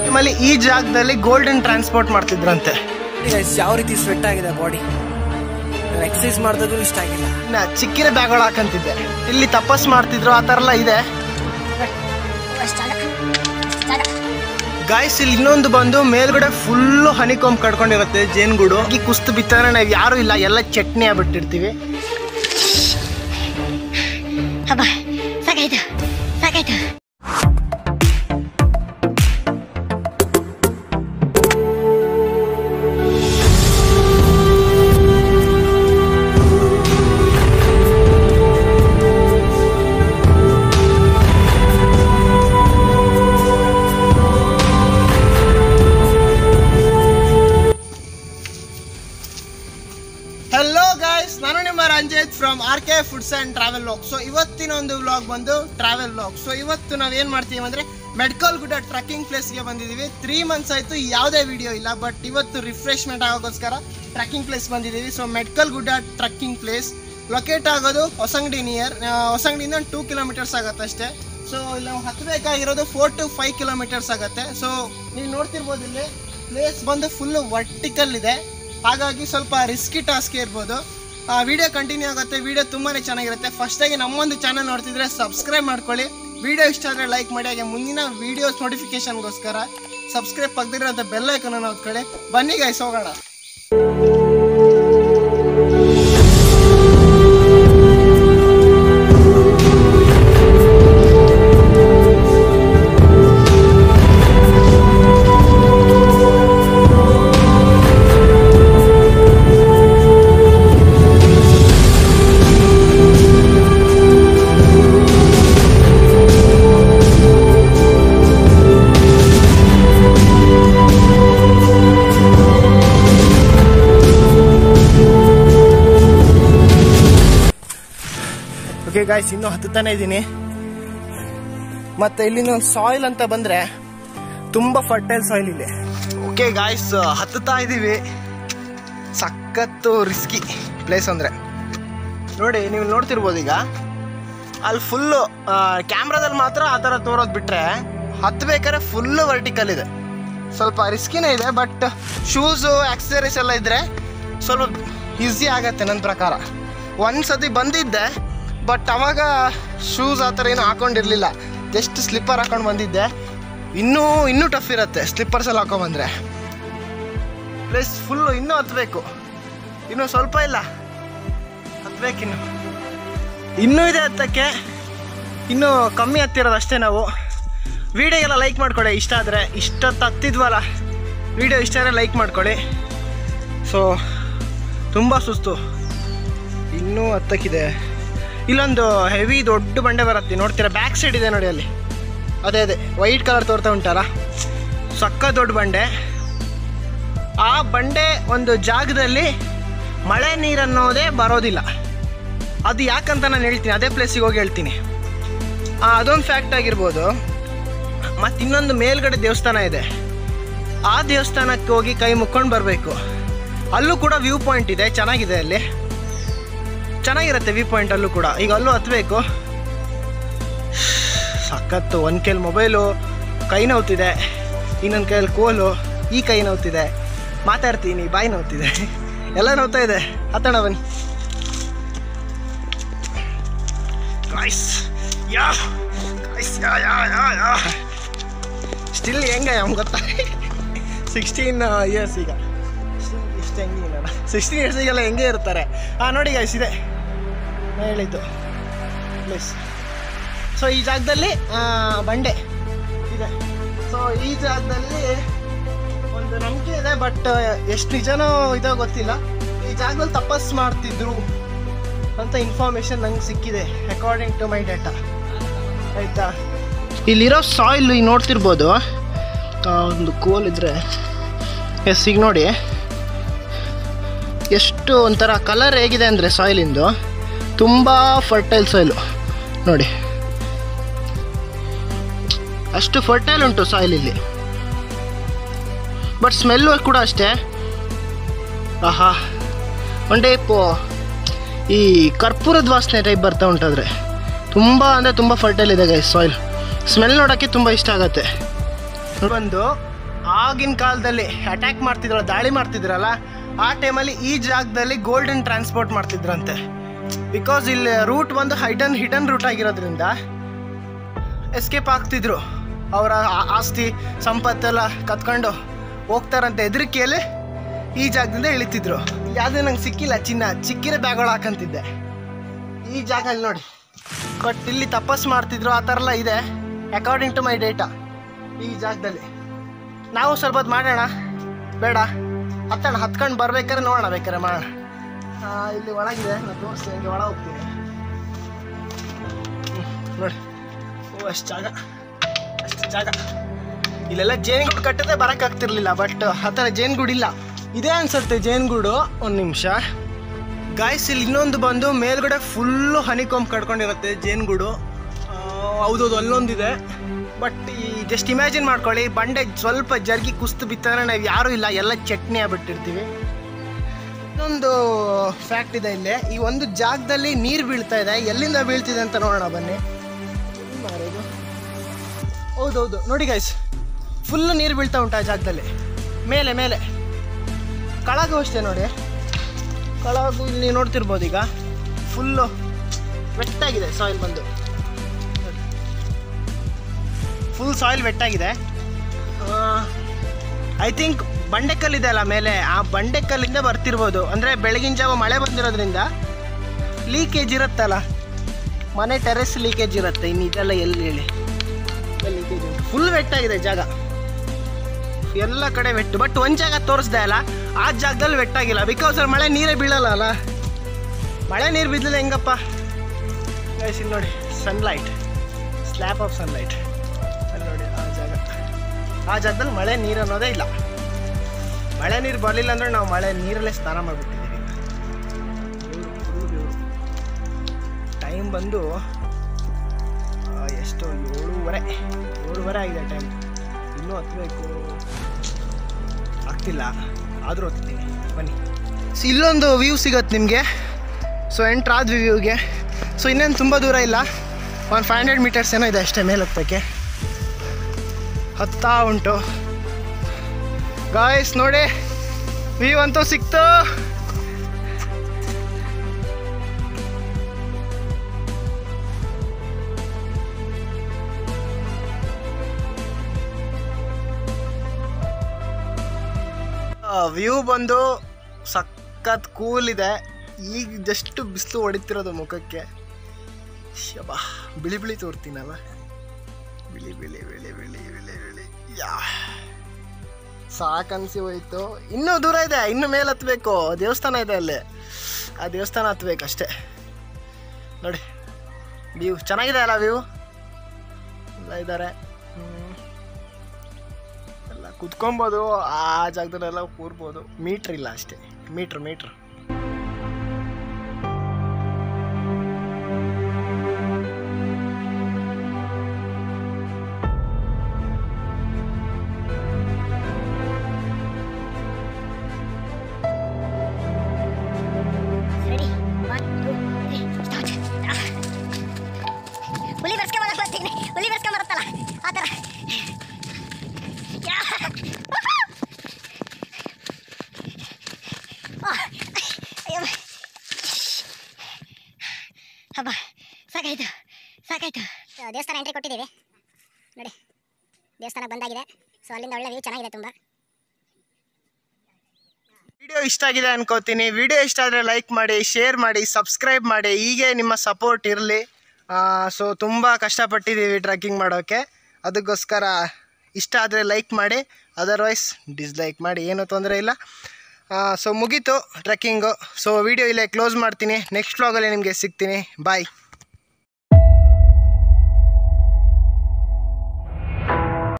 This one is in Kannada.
ಆಮೇಲೆ ಈ ಜಾಗದಲ್ಲಿ ಗೋಲ್ಡನ್ ಟ್ರಾನ್ಸ್ಪೋರ್ಟ್ ಮಾಡ್ತಿದ್ರಂತೆ Guys, ಯಾವ ರೀತಿ ಸ್ವೆಟ್ ಆಗಿದೆ ಬಾಡಿ ಎಕ್ಸಸೈಸ್ ಮಾಡಿದ್ರು ಇಷ್ಟ ಆಗಿಲ್ಲ ಇನ್ನ ಚಿಕ್ಕಿನ ಬ್ಯಾಗ್ಗಳು ಹಾಕಂತಿದ್ದೆ ಇಲ್ಲಿ ತಪಸ್ ಮಾಡ್ತಿದ್ರು ಆ ಥರ ಎಲ್ಲ ಇದೆ ಗಾಯ್ಸ್ ಇಲ್ಲಿ ಇನ್ನೊಂದು ಬಂದು ಮೇಲ್ಗಡೆ ಫುಲ್ಲು ಹನಿಕೊಂಬ್ ಕಡ್ಕೊಂಡಿರುತ್ತೆ ಜೇನುಗೂಡು ಈ ಕುಸ್ತು ಬಿತ್ತಂದ್ರೆ ನಾವು ಯಾರು ಇಲ್ಲ ಎಲ್ಲ ಚಟ್ನಿ ಆಗ್ಬಿಟ್ಟಿರ್ತೀವಿ ಹಬ್ಬ ಸಾಕಾಯ್ತು ಸಾಕಾಯ್ತು ಹಲೋ ಗಾಯ್ಸ್ ನಾನು ನಿಮ್ಮ Ranjith from R K foods and travel log so ಇವತ್ತಿನ ಒಂದು ವ್ಲಾಗ್ ಬಂದು ಟ್ರಾವೆಲ್ ಲಾಗ್ ಸೊ ಇವತ್ತು ನಾವು ಏನು ಮಾಡ್ತೀವಿ ಅಂದರೆ ಮೆಡ್ಕಲ್ ಗುಡ್ಡ ಟ್ರಕ್ಕಿಂಗ್ ಪ್ಲೇಸ್ಗೆ ಬಂದಿದ್ದೀವಿ ತ್ರೀ ಮಂತ್ಸ್ ಆಯಿತು ಯಾವುದೇ ವಿಡಿಯೋ ಇಲ್ಲ ಬಟ್ ಇವತ್ತು ರಿಫ್ರೆಶ್ಮೆಂಟ್ ಆಗೋಕ್ಕೋಸ್ಕರ ಟ್ರಕ್ಕಿಂಗ್ ಪ್ಲೇಸ್ ಬಂದಿದ್ದೀವಿ so Medkal Gudda trekking place locate ಆಗೋದು ಹೊಸಂಗಡಿ ನಿಯರ್ ಹೊಸಂಗಡಿಯಿಂದ ಟೂ ಕಿಲೋಮೀಟರ್ಸ್ ಆಗುತ್ತೆ ಅಷ್ಟೇ ಸೊ ಇಲ್ಲಿ ನಾವು ಹತ್ತಬೇಕಾಗಿರೋದು ಫೋರ್ ಟು ಫೈವ್ ಕಿಲೋಮೀಟರ್ಸ್ ಆಗುತ್ತೆ ಸೊ ನೀವು ನೋಡ್ತಿರ್ಬೋದು ಇಲ್ಲಿ ಪ್ಲೇಸ್ ಬಂದು ಫುಲ್ಲು ವರ್ಟಿಕಲ್ ಇದೆ ಹಾಗಾಗಿ ಸ್ವಲ್ಪ ರಿಸ್ಕಿ ಟಾಸ್ಕ್ ಇರ್ಬೋದು ವಿಡಿಯೋ ಕಂಟಿನ್ಯೂ ಆಗುತ್ತೆ ವಿಡಿಯೋ ತುಂಬಾ ಚೆನ್ನಾಗಿರುತ್ತೆ ಫಸ್ಟಾಗಿ ನಮ್ಮೊಂದು ಚಾನಲ್ ನೋಡ್ತಿದ್ರೆ ಸಬ್ಸ್ಕ್ರೈಬ್ ಮಾಡ್ಕೊಳ್ಳಿ ವಿಡಿಯೋ ಇಷ್ಟ ಆದರೆ ಲೈಕ್ ಮಾಡಿ ಹಾಗೆ ಮುಂದಿನ ವೀಡಿಯೋಸ್ ನೋಟಿಫಿಕೇಶನ್ಗೋಸ್ಕರ ಸಬ್ಸ್ಕ್ರೈಬ್ ಪಕ್ಕದಿರೋಂಥ ಬೆಲ್ ಐಕನನ್ನು ಓದ್ಕೊಳ್ಳಿ ಬನ್ನಿ ಗೈಸ್ ಹೋಗೋಣ ಓಕೆ ಗಾಯ್ಸ್ ಇನ್ನೂ ಹತ್ತುತ್ತಾನೆ ಇದ್ದೀನಿ ಮತ್ತೆ ಇಲ್ಲಿನ ಸಾಯಿಲ್ ಅಂತ ಬಂದ್ರೆ ತುಂಬಾ ಫರ್ಟೈಲ್ ಸಾಯಿಲ್ ಇದೆ ಓಕೆ ಗಾಯ್ಸ್ ಹತ್ತುತ್ತಾ ಇದ್ದೀವಿ ಸಖತ್ತು ರಿಸ್ಕಿ ಪ್ಲೇಸ್ ಅಂದ್ರೆ ನೋಡಿ ನೀವು ನೋಡ್ತಿರ್ಬೋದು ಈಗ ಅಲ್ಲಿ ಫುಲ್ಲು ಕ್ಯಾಮ್ರಾದಲ್ಲಿ ಮಾತ್ರ ಆ ಥರ ತೋರೋದು ಬಿಟ್ರೆ ಹತ್ಬೇಕಾದ್ರೆ ಫುಲ್ಲು ವರ್ಟಿಕಲ್ ಇದೆ ಸ್ವಲ್ಪ ರಿಸ್ಕಿನೇ ಇದೆ ಬಟ್ ಶೂಸು ಆಕ್ಸಸರೀಸ್ ಎಲ್ಲ ಇದ್ದರೆ ಸ್ವಲ್ಪ ಈಸಿ ಆಗತ್ತೆ ನನ್ನ ಪ್ರಕಾರ ಒಂದು ಸತಿ ಬಂದಿದ್ದೆ ಬಟ್ ಅವಾಗ ಶೂಸ್ ಆ ಥರ ಏನೂ ಹಾಕೊಂಡಿರಲಿಲ್ಲ ಜಸ್ಟ್ ಸ್ಲಿಪ್ಪರ್ ಹಾಕೊಂಡು ಬಂದಿದ್ದೆ ಇನ್ನೂ ಇನ್ನೂ ಟಫ್ ಇರುತ್ತೆ ಸ್ಲಿಪ್ಪರ್ಸ್ ಎಲ್ಲ ಹಾಕೊಂಬಂದ್ರೆ ಪ್ಲಸ್ ಫುಲ್ಲು ಇನ್ನೂ ಹತ್ಬೇಕು ಇನ್ನೂ ಸ್ವಲ್ಪ ಇಲ್ಲ ಹತ್ಬೇಕಿನ್ನು ಇನ್ನೂ ಇದೆ ಹತ್ತಕ್ಕೆ ಇನ್ನೂ ಕಮ್ಮಿ ಹತ್ತಿರೋದು ಅಷ್ಟೇ ನಾವು ವಿಡಿಯೋಗೆಲ್ಲ ಲೈಕ್ ಮಾಡ್ಕೊಳ್ಳಿ ಇಷ್ಟ ಆದರೆ ಇಷ್ಟೊತ್ತು ಹತ್ತಿದ್ವಲ್ಲ ವಿಡಿಯೋ ಇಷ್ಟ ಆದರೆ ಲೈಕ್ ಮಾಡ್ಕೊಳ್ಳಿ ಸೊ ತುಂಬ ಸುಸ್ತು ಇನ್ನೂ ಹತ್ತಕ್ಕಿದೆ ಇಲ್ಲೊಂದು ಹೆವಿ ದೊಡ್ಡ ಬಂಡೆ ಬರುತ್ತೆ ನೋಡ್ತೀರಾ ಬ್ಯಾಕ್ ಸೈಡ್ ಇದೆ ನೋಡಿ ಅಲ್ಲಿ ಅದೇ ಅದೇ ವೈಟ್ ಕಲರ್ ತೋರ್ತಾ ಉಂಟಲ್ಲ ಸಕ್ಕ ದೊಡ್ಡ ಬಂಡೆ ಆ ಬಂಡೆ ಒಂದು ಜಾಗದಲ್ಲಿ ಮಳೆ ನೀರನ್ನೋದೇ ಬರೋದಿಲ್ಲ ಅದು ಯಾಕಂತ ನಾನು ಹೇಳ್ತೀನಿ ಅದೇ ಪ್ಲೇಸಿಗೆ ಹೋಗಿ ಹೇಳ್ತೀನಿ ಆ, ಅದೊಂದು ಫ್ಯಾಕ್ಟ್ ಆಗಿರ್ಬೋದು ಮತ್ತು ಇನ್ನೊಂದು ಮೇಲ್ಗಡೆ ದೇವಸ್ಥಾನ ಇದೆ ಆ ದೇವಸ್ಥಾನಕ್ಕೆ ಹೋಗಿ ಕೈ ಮುಕ್ಕೊಂಡು ಬರಬೇಕು ಅಲ್ಲೂ ಕೂಡ ವ್ಯೂ ಪಾಯಿಂಟ್ ಇದೆ ಚೆನ್ನಾಗಿದೆ ಅಲ್ಲಿ ಚೆನ್ನಾಗಿರುತ್ತೆ ವ್ಯೂ ಪಾಯಿಂಟ್ ಅಲ್ಲೂ ಕೂಡ ಈಗ ಅಲ್ಲೂ ಹತ್ಬೇಕು ಸಖತ್ತು ಒಂದು ಕೈಲಿ ಮೊಬೈಲು ಕೈ ನೋವ್ತಿದೆ ಇನ್ನೊಂದು ಕೈಯಲ್ಲಿ ಕೋಲು ಈ ಕೈ ನೋವ್ತಿದೆ ಮಾತಾಡ್ತೀನಿ ಬಾಯಿ ನೋವ್ತಿದೆ ಎಲ್ಲ ನೋವ್ತಾ ಇದೆ ಹತ್ತೋಣ ಬನ್ನಿ Guys, yeah Guys, yeah yeah yeah yeah still ಹೆಂಗೆ ಅವ್ನು ಗೊತ್ತಾ ಸಿಕ್ಸ್ಟೀನ್ ಇಯರ್ಸ್ ಈಗ ಇಷ್ಟು ಹೆಂಗೆ ನಾನು ಸಿಕ್ಸ್ಟೀನ್ ಇಯರ್ಸಿಗೆಲ್ಲ ಹೆಂಗೆ ಇರ್ತಾರೆ ಹಾಂ ನೋಡಿ ಗೈಸ್ ಇದೆ ನಾನು ಹೇಳಿದ್ದು ಪ್ಲೇಸ್ ಸೊ ಈ ಜಾಗದಲ್ಲಿ ಆ, ಬಂಡೆ ಇದೆ ಸೊ ಈ ಜಾಗದಲ್ಲಿ ಒಂದು ನಂಬಿಕೆ ಇದೆ ಬಟ್ ಎಷ್ಟು ನಿಜನೋ ಇದೋ ಗೊತ್ತಿಲ್ಲ ಈ ಜಾಗದಲ್ಲಿ ತಪಸ್ ಮಾಡ್ತಿದ್ರು ಅಂತ ಇನ್ಫಾರ್ಮೇಶನ್ ನಂಗೆ ಸಿಕ್ಕಿದೆ ಅಕಾರ್ಡಿಂಗ್ ಟು ಮೈ ಡೇಟಾ ಆಯಿತಾ ಇಲ್ಲಿರೋ ಸಾಯಿಲ್ ಈಗ ನೋಡ್ತಿರ್ಬೋದು ಆ, ಒಂದು ಕೋಲ್ ಇದ್ರೆ ಎಸ್ ಈಗ ನೋಡಿ ಎಷ್ಟು ಒಂಥರ ಕಲರ್ ಹೇಗಿದೆ ಅಂದರೆ ಸಾಯಿಲಿಂದು ತುಂಬ ಫರ್ಟೈಲ್ ಸಾಯಿಲು ನೋಡಿ ಅಷ್ಟು ಫರ್ಟೈಲ್ ಉಂಟು ಸಾಯಿಲ್ ಇಲ್ಲಿ ಬಟ್ ಸ್ಮೆಲ್ಲು ಕೂಡ ಅಷ್ಟೇ ಆಹಾ ಒನ್ ಟೈಪು ಈ ಕರ್ಪೂರದ ವಾಸನೆ ಟೈಪ್ ಬರ್ತಾ ಉಂಟಾದ್ರೆ ತುಂಬ ಅಂದರೆ ತುಂಬ ಫರ್ಟೈಲ್ ಇದೆ ಗೈಸ್ ಸಾಯಿಲ್ ಸ್ಮೆಲ್ ನೋಡೋಕ್ಕೆ ತುಂಬ ಇಷ್ಟ ಆಗುತ್ತೆ ಬಂದು ಆಗಿನ ಕಾಲದಲ್ಲಿ ಅಟ್ಯಾಕ್ ಮಾಡ್ತಿದ್ರಲ್ಲ ದಾಳಿ ಮಾಡ್ತಿದ್ರಲ್ಲ ಆ ಟೈಮಲ್ಲಿ ಈ ಜಾಗದಲ್ಲಿ ಗೋಲ್ಡನ್ ಟ್ರಾನ್ಸ್ಪೋರ್ಟ್ ಮಾಡ್ತಿದ್ರಂತೆ ಬಿಕಾಸ್ ಇಲ್ಲಿ ರೂಟ್ ಬಂದು ಹೈಡನ್ ಹಿಡನ್ ರೂಟ್ ಆಗಿರೋದ್ರಿಂದ ಎಸ್ಕೇಪ್ ಆಗ್ತಿದ್ರು ಅವರ ಆ- ಆಸ್ತಿ ಸಂಪತ್ತೆಲ್ಲ ಕತ್ಕೊಂಡು ಹೋಗ್ತಾರಂತ ಹೆದರಿಕೆಯಲ್ಲಿ ಈ ಜಾಗದಿಂದ ಇಳಿತಿದ್ರು ಯಾವುದೇ ನಂಗೆ ಸಿಕ್ಕಿಲ್ಲ ಚಿನ್ನ ಚಿಕ್ಕಿರೋ ಬ್ಯಾಗ್ಗಳು ಹಾಕಂತಿದ್ದೆ ಈ ಜಾಗ ಅಲ್ಲಿ ನೋಡಿ ಬಟ್ ಇಲ್ಲಿ ತಪಸ್ ಮಾಡ್ತಿದ್ರು ಆ ಥರ ಎಲ್ಲ ಇದೆ ಅಕಾರ್ಡಿಂಗ್ ಟು ಮೈ ಡೇಟಾ ಈ ಜಾಗದಲ್ಲಿ ನಾವು ಸ್ವಲ್ಪ ಹೊತ್ತು ಮಾಡೋಣ ಬೇಡ ಹತ್ತೋಣ ಹತ್ಕೊಂಡು ಬರ್ಬೇಕಾದ್ರೆ ನೋಡೋಣ ಬೇಕಾರೆ ಮಾಡೋಣ ಆ, ಇಲ್ಲಿ ಒಳಗಿದೆ ನಾನು ತೋರಿಸ್ತೀನಿ ಹಂಗೆ ಒಳ ಹೋಗ್ತೀನಿ ಹ್ಮ್, ನೋಡಿ ಓ ಅಷ್ಟು ಜಾಗ ಅಷ್ಟು ಜಾಗ ಇಲ್ಲೆಲ್ಲ ಜೇನುಗೂಡು ಕಟ್ಟದೆ ಬರೋಕ್ಕಾಗ್ತಿರ್ಲಿಲ್ಲ ಬಟ್ ಆ ಥರ ಜೇನುಗೂಡು ಇಲ್ಲ ಇದೇ ಅನ್ಸುತ್ತೆ ಜೇನುಗೂಡು ಒಂದು ನಿಮಿಷ ಗಾಯ್ಸ್ ಇಲ್ಲಿ ಇನ್ನೊಂದು ಬಂದು ಮೇಲ್ಗಡೆ ಫುಲ್ಲು ಹನಿಕೊಂಬ್ ಕಟ್ಕೊಂಡಿರುತ್ತೆ ಜೇನುಗೂಡು ಆ, ಹೌದೌದು ಅಲ್ಲೊಂದಿದೆ ಬಟ್ ಈ ಜಸ್ಟ್ ಇಮ್ಯಾಜಿನ್ ಮಾಡ್ಕೊಳ್ಳಿ ಬಂಡೆ ಸ್ವಲ್ಪ ಜರ್ಗಿ ಕುಸ್ತು ಬಿತ್ತಂದ್ರೆ ನಾವು ಯಾರೂ ಇಲ್ಲ ಎಲ್ಲ ಚಟ್ನಿ ಆಗ್ಬಿಟ್ಟಿರ್ತೀವಿ ಇನ್ನೊಂದು ಫ್ಯಾಕ್ಟ್ ಇದೆ ಇಲ್ಲಿ ಈ ಒಂದು ಜಾಗದಲ್ಲಿ ನೀರು ಬೀಳ್ತಾ ಇದೆ ಎಲ್ಲಿಂದ ಬೀಳ್ತಿದೆ ಅಂತ ನೋಡೋಣ ಬನ್ನಿ ಎಲ್ಲಿ ಮಾರೋದು? ಹೌದೌದು ನೋಡಿ ಗೈಸ್ ಫುಲ್ ನೀರು ಬೀಳ್ತಾ ಉಂಟು ಆ ಜಾಗದಲ್ಲಿ ಮೇಲೆ ಮೇಲೆ ಕಳಗೂ ಅಷ್ಟೇ ನೋಡಿ ಕಳಗೂ ಇಲ್ಲಿ ನೋಡ್ತಿರ್ಬೋದು ಈಗ ಫುಲ್ಲು ವೆಟ್ಟಾಗಿದೆ ಸಾಯಿಲ್ ಬಂದು ಫುಲ್ ಸಾಯಿಲ್ ವೆಟ್ಟಾಗಿದೆ ಐ ಥಿಂಕ್ ಬಂಡೆಕಲ್ಲಿದೆ ಅಲ್ಲ ಮೇಲೆ ಆ ಬಂಡೆಕಲ್ಲಿಂದ ಬರ್ತಿರ್ಬೋದು ಅಂದರೆ ಬೆಳಗಿನ ಜಾವ ಮಳೆ ಬಂದಿರೋದ್ರಿಂದ ಲೀಕೇಜ್ ಇರುತ್ತಲ್ಲ ಮನೆ ಟೆರೆಸ್ ಲೀಕೇಜ್ ಇರುತ್ತೆ ಇನ್ನು ಇದೆಲ್ಲ ಎಲ್ಲಿ ಹೇಳಿ ಲೀಕೇಜ್ ಫುಲ್ ವೆಟ್ಟಾಗಿದೆ ಜಾಗ ಎಲ್ಲ ಕಡೆ ವೆಟ್ಟು ಬಟ್ ಒಂದು ಜಾಗ ತೋರಿಸ್ದೆ ಅಲ್ಲ ಆ ಜಾಗದಲ್ಲಿ ವೆಟ್ಟಾಗಿಲ್ಲ ಬಿಕಾಸ್ ಅಲ್ಲಿ ಮಳೆ ನೀರೇ ಬೀಳಲ್ಲ ಅಲ್ಲ ಮಳೆ ನೀರು ಬಿದ್ದಲಿಲ್ಲ ಹೆಂಗಪ್ಪ ಗೈಸ್ ಇಲ್ಲಿ ನೋಡಿ ಸನ್ಲೈಟ್ ಸ್ಲ್ಯಾಪ್ ಆಫ್ ಸನ್ಲೈಟ್ ಅಲ್ಲಿ ನೋಡಿ ಆ ಜಾಗ ಆ ಜಾಗದಲ್ಲಿ ಮಳೆ ನೀರು ಅನ್ನೋದೇ ಇಲ್ಲ ಮಳೆ ನೀರು ಬರಲಿಲ್ಲ ಅಂದ್ರೆ ನಾವು ಮಳೆ ನೀರಲ್ಲೇ ಸ್ನಾನ ಮಾಡಿಬಿಟ್ಟಿದ್ದೀವಿ ಟೈಮ್ ಬಂದು ಆ, ಎಷ್ಟು ಏಳುವರೆ ಏಳುವರೆ ಆಗಿದೆ ಟೈಮ್ ಇನ್ನೂ ಹತ್ತಬೇಕು ಆಗ್ತಿಲ್ಲ ಆದರೂ ಹತ್ತೀನಿ ಬನ್ನಿ ಸೊ ಇಲ್ಲೊಂದು ವ್ಯೂ ಸಿಗತ್ತೆ ನಿಮಗೆ ಸೊ ಎಂಟ್ರ್ ಆದ್ವಿ ವ್ಯೂಗೆ ಸೊ ಇನ್ನೇನು ತುಂಬ ದೂರ ಇಲ್ಲ ಒಂದು ಫೈವ್ ಹಂಡ್ರೆಡ್ ಮೀಟರ್ಸ್ ಏನೋ ಇದೆ ಅಷ್ಟೇ ಮೇಲೆ ಹತ್ತಕ್ಕೆ ಹತ್ತಾ ಉಂಟು ಗಾಯ್ಸ್ ನೋಡಿ ವ್ಯೂ ಅಂತೂ ಸಿಕ್ತು ವ್ಯೂ ಬಂದು ಸಖತ್ ಕೂಲ್ ಇದೆ ಈಗ ಜಸ್ಟ್ ಬಿಸಿಲು ಹೊಡಿತಿರೋದು ಮುಖಕ್ಕೆ ಶಬಾ ಬಿಳಿ ಬಿಳಿ ತೋರ್ತೀನಲ್ಲ ಬಿಳಿ ಬಿಳಿ ಬಿಳಿ ಬಿಳಿ ಬಿಳಿ ಬಿಳಿ ಯಾ ಸಾಕನ್ಸಿ ಹೋಯ್ತು ಇನ್ನೂ ದೂರ ಇದೆ ಇನ್ನು ಮೇಲೆ ಹತ್ಬೇಕು ದೇವಸ್ಥಾನ ಇದೆ ಅಲ್ಲಿ ಆ ದೇವಸ್ಥಾನ ಹತ್ಬೇಕು ಅಷ್ಟೇ ನೋಡಿ ವ್ಯೂ ಚೆನ್ನಾಗಿದೆ ಅಲ್ಲ ವ್ಯೂ ಎಲ್ಲ ಇದ್ದಾರೆ ಎಲ್ಲ ಕುತ್ಕೊಬೋದು ಆ ಜಾಗದಲ್ಲೆಲ್ಲ ಕೂರ್ಬೋದು ಮೀಟ್ರ್ ಇಲ್ಲ ಅಷ್ಟೇ meter meter ready one two three start ಹುಲಿ ಬರ್ಸ್ಕೊಂಡ್ ಬರಕ್ ಬರ್ತೀನಿ ಹುಲಿ ಬರ್ಸ್ಕೊಂಡ್ ಬರುತ್ತಲ್ಲ ಆ ಥರ ಯಾ. ಆ, ಅಯ್ಯೋ. ಹಬ್ಬ ಸಾಕಾಯ್ತು ಸಾಕಾಯ್ತು ಸೊ, ದೇವಸ್ಥಾನ ಎಂಟ್ರಿ ಕೊಟ್ಟಿದ್ದೀವಿ ನೋಡಿ ದೇವಸ್ಥಾನ ಬಂದಾಗಿದೆ ಸೊ ಅಲ್ಲಿಂದ ಒಳ್ಳೆ ವ್ಯೂ ಚೆನ್ನಾಗಿದೆ ತುಂಬ ವಿಡಿಯೋ ಇಷ್ಟ ಆಗಿದೆ ಅನ್ಕೋತೀನಿ ವಿಡಿಯೋ ಇಷ್ಟ ಆದರೆ ಲೈಕ್ ಮಾಡಿ ಶೇರ್ ಮಾಡಿ ಸಬ್ಸ್ಕ್ರೈಬ್ ಮಾಡಿ ಹೀಗೆ ನಿಮ್ಮ ಸಪೋರ್ಟ್ ಇರಲಿ ಸೊ ತುಂಬ ಕಷ್ಟಪಟ್ಟಿದ್ದೀವಿ ಟ್ರೆಕ್ಕಿಂಗ್ ಮಾಡೋಕ್ಕೆ ಅದಕ್ಕೋಸ್ಕರ ಇಷ್ಟ ಆದರೆ ಲೈಕ್ ಮಾಡಿ ಅದರ್ವೈಸ್ ಡಿಸ್ಲೈಕ್ ಮಾಡಿ ಏನೂ ತೊಂದರೆ ಇಲ್ಲ ಸೊ ಮುಗೀತು ಟ್ರೆಕ್ಕಿಂಗು ಸೊ ವಿಡಿಯೋ ಇಲ್ಲೇ ಕ್ಲೋಸ್ ಮಾಡ್ತೀನಿ ನೆಕ್ಸ್ಟ್ ವ್ಲಾಗಲ್ಲಿ ನಿಮಗೆ ಸಿಗ್ತೀನಿ ಬಾಯ್